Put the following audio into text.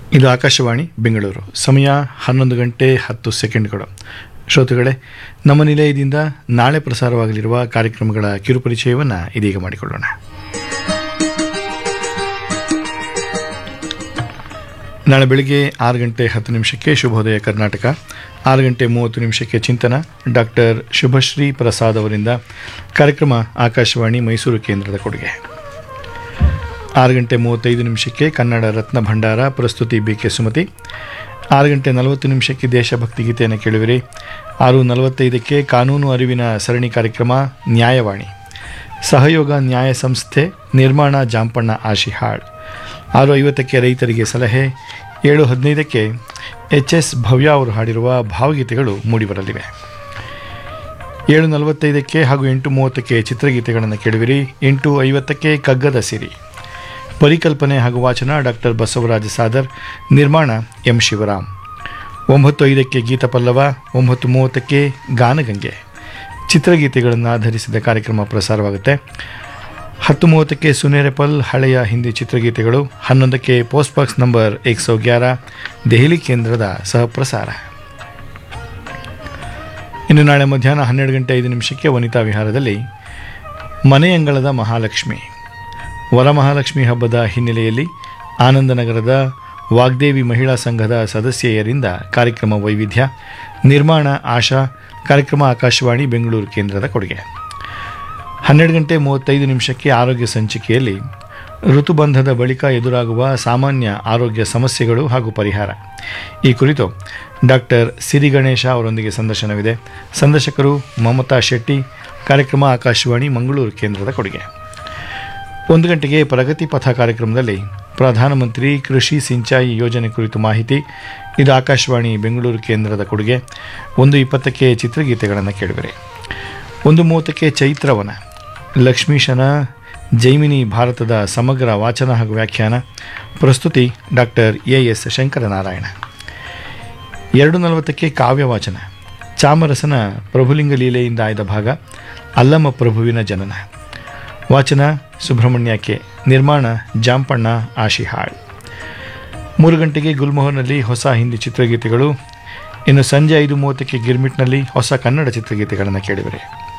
ಇದು ಆಕಾಶವಾಣಿ ಬೆಂಗಳೂರು ಸಮಯ ಹನ್ನೊಂದು ಗಂಟೆ ಹತ್ತು ಸೆಕೆಂಡ್ಗಳು ಶ್ರೋತೃಗಳೇ ನಮ್ಮ ನಿಲಯದಿಂದ ನಾಳೆ ಪ್ರಸಾರವಾಗಲಿರುವ ಕಾರ್ಯಕ್ರಮಗಳ ಕಿರುಪರಿಚಯವನ್ನು ಇದೀಗ ಮಾಡಿಕೊಳ್ಳೋಣ ನಾಳೆ ಬೆಳಿಗ್ಗೆ ಆರು ಗಂಟೆ ಹತ್ತು ನಿಮಿಷಕ್ಕೆ ಶುಭೋದಯ ಕರ್ನಾಟಕ ಆರು ಗಂಟೆ ಮೂವತ್ತು ನಿಮಿಷಕ್ಕೆ ಚಿಂತನ ಡಾಕ್ಟರ್ ಶುಭಶ್ರೀ ಪ್ರಸಾದ್ ಅವರಿಂದ ಕಾರ್ಯಕ್ರಮ ಆಕಾಶವಾಣಿ ಮೈಸೂರು ಕೇಂದ್ರದ ಕೊಡುಗೆ ಆರು ಗಂಟೆ ಮೂವತ್ತೈದು ನಿಮಿಷಕ್ಕೆ ಕನ್ನಡ ರತ್ನ ಭಂಡಾರ ಪ್ರಸ್ತುತಿ ಬಿ ಕೆ ಸುಮತಿ ಆರು ಗಂಟೆ ನಲವತ್ತು ನಿಮಿಷಕ್ಕೆ ದೇಶಭಕ್ತಿ ಗೀತೆಯನ್ನು ಕೇಳುವಿರಿ ಆರು ನಲವತ್ತೈದಕ್ಕೆ ಕಾನೂನು ಅರಿವಿನ ಸರಣಿ ಕಾರ್ಯಕ್ರಮ ನ್ಯಾಯವಾಣಿ ಸಹಯೋಗ ನ್ಯಾಯ ಸಂಸ್ಥೆ ನಿರ್ಮಾಣ ಜಾಂಪಣ್ಣ ಆಶಿಹಾಳ್ ಆರು ಐವತ್ತಕ್ಕೆ ರೈತರಿಗೆ ಸಲಹೆ ಏಳು ಹದಿನೈದಕ್ಕೆ ಎಚ್ ಎಸ್ ಭವ್ಯ ಅವರು ಹಾಡಿರುವ ಭಾವಗೀತೆಗಳು ಮೂಡಿಬರಲಿವೆ ಏಳು ನಲವತ್ತೈದಕ್ಕೆ ಹಾಗೂ ಎಂಟು ಮೂವತ್ತಕ್ಕೆ ಚಿತ್ರಗೀತೆಗಳನ್ನು ಕೇಳುವಿರಿ ಎಂಟು ಐವತ್ತಕ್ಕೆ ಕಗ್ಗದ ಸಿರಿ ಪರಿಕಲ್ಪನೆ ಹಾಗೂ ವಾಚನ ಡಾಕ್ಟರ್ ಬಸವರಾಜ ಸಾದರ್ ನಿರ್ಮಾಣ ಎಂ ಶಿವರಾಮ್ ಒಂಬತ್ತು ಐದಕ್ಕೆ ಗೀತ ಪಲ್ಲವ ಒಂಬತ್ತು ಮೂವತ್ತಕ್ಕೆ ಗಾನಗಂಗೆ ಚಿತ್ರಗೀತೆಗಳನ್ನು ಆಧರಿಸಿದ ಕಾರ್ಯಕ್ರಮ ಪ್ರಸಾರವಾಗುತ್ತೆ ಹತ್ತು ಮೂವತ್ತಕ್ಕೆ ಸುನೇರೆಪಲ್ ಹಳೆಯ ಹಿಂದಿ ಚಿತ್ರಗೀತೆಗಳು ಹನ್ನೊಂದಕ್ಕೆ ಪೋಸ್ಟ್ ಬಾಕ್ಸ್ ನಂಬರ್ ಏಕ್ ಸೌ ಗ್ಯಾರ ದೆಹಲಿ ಕೇಂದ್ರದ ಸಹಪ್ರಸಾರ ಇನ್ನು ನಾಳೆ ಮಧ್ಯಾಹ್ನ ಹನ್ನೆರಡು ಗಂಟೆ ಐದು ನಿಮಿಷಕ್ಕೆ ವನಿತಾ ವಿಹಾರದಲ್ಲಿ ಮನೆಯಂಗಳದ ಮಹಾಲಕ್ಷ್ಮಿ ವರಮಹಾಲಕ್ಷ್ಮಿ ಹಬ್ಬದ ಹಿನ್ನೆಲೆಯಲ್ಲಿ ಆನಂದನಗರದ ವಾಗ್ದೇವಿ ಮಹಿಳಾ ಸಂಘದ ಸದಸ್ಯೆಯರಿಂದ ಕಾರ್ಯಕ್ರಮ ವೈವಿಧ್ಯ ನಿರ್ಮಾಣ ಆಶಾ ಕಾರ್ಯಕ್ರಮ ಆಕಾಶವಾಣಿ ಬೆಂಗಳೂರು ಕೇಂದ್ರದ ಕೊಡುಗೆ ಹನ್ನೆರಡು ಗಂಟೆ ಮೂವತ್ತೈದು ನಿಮಿಷಕ್ಕೆ ಆರೋಗ್ಯ ಸಂಚಿಕೆಯಲ್ಲಿ ಋತುಬಂಧದ ಬಳಿಕ ಎದುರಾಗುವ ಸಾಮಾನ್ಯ ಆರೋಗ್ಯ ಸಮಸ್ಯೆಗಳು ಹಾಗೂ ಪರಿಹಾರ ಈ ಕುರಿತು ಡಾಕ್ಟರ್ ಸಿರಿ ಗಣೇಶ ಅವರೊಂದಿಗೆ ಸಂದರ್ಶನವಿದೆ ಸಂದರ್ಶಕರು ಮಮತಾ ಶೆಟ್ಟಿ ಕಾರ್ಯಕ್ರಮ ಆಕಾಶವಾಣಿ ಮಂಗಳೂರು ಕೇಂದ್ರದ ಕೊಡುಗೆ ಒಂದು ಗಂಟೆಗೆ ಪ್ರಗತಿ ಪಥ ಕಾರ್ಯಕ್ರಮದಲ್ಲಿ ಪ್ರಧಾನಮಂತ್ರಿ ಕೃಷಿ ಸಿಂಚಾಯಿ ಯೋಜನೆ ಕುರಿತು ಮಾಹಿತಿ ಇದು ಆಕಾಶವಾಣಿ ಬೆಂಗಳೂರು ಕೇಂದ್ರದ ಕೊಡುಗೆ ಒಂದು ಇಪ್ಪತ್ತಕ್ಕೆ ಚಿತ್ರಗೀತೆಗಳನ್ನು ಕೇಳುವಿರಿ ಒಂದು ಮೂವತ್ತಕ್ಕೆ ಚೈತ್ರವನ ಲಕ್ಷ್ಮೀಶನ ಜೈಮಿನಿ ಭಾರತದ ಸಮಗ್ರ ವಾಚನ ಹಾಗೂ ವ್ಯಾಖ್ಯಾನ ಪ್ರಸ್ತುತಿ ಡಾಕ್ಟರ್ ಎ ಎಸ್ ಶಂಕರನಾರಾಯಣ ಎರಡು ನಲವತ್ತಕ್ಕೆ ಕಾವ್ಯ ವಾಚನ ಚಾಮರಸನ ಪ್ರಭುಲಿಂಗ ಲೀಲೆಯಿಂದ ಆಯ್ದ ಭಾಗ ಅಲ್ಲಮ್ಮ ಪ್ರಭುವಿನ ಜನನ ವಾಚನ ಸುಬ್ರಹ್ಮಣ್ಯಕ್ಕೆ ನಿರ್ಮಾಣ ಜಾಂಪಣ್ಣ ಆಶಿಹಾಳ್ ಮೂರು ಗಂಟೆಗೆ ಗುಲ್ಮೋಹರ್ನಲ್ಲಿ ಹೊಸ ಹಿಂದಿ ಚಿತ್ರಗೀತೆಗಳು ಇನ್ನು ಸಂಜೆ ಐದು ಮೂವತ್ತಕ್ಕೆ ಗಿರ್ಮಿಟ್ನಲ್ಲಿ ಹೊಸ ಕನ್ನಡ ಚಿತ್ರಗೀತೆಗಳನ್ನು ಕೇಳಿದರೆ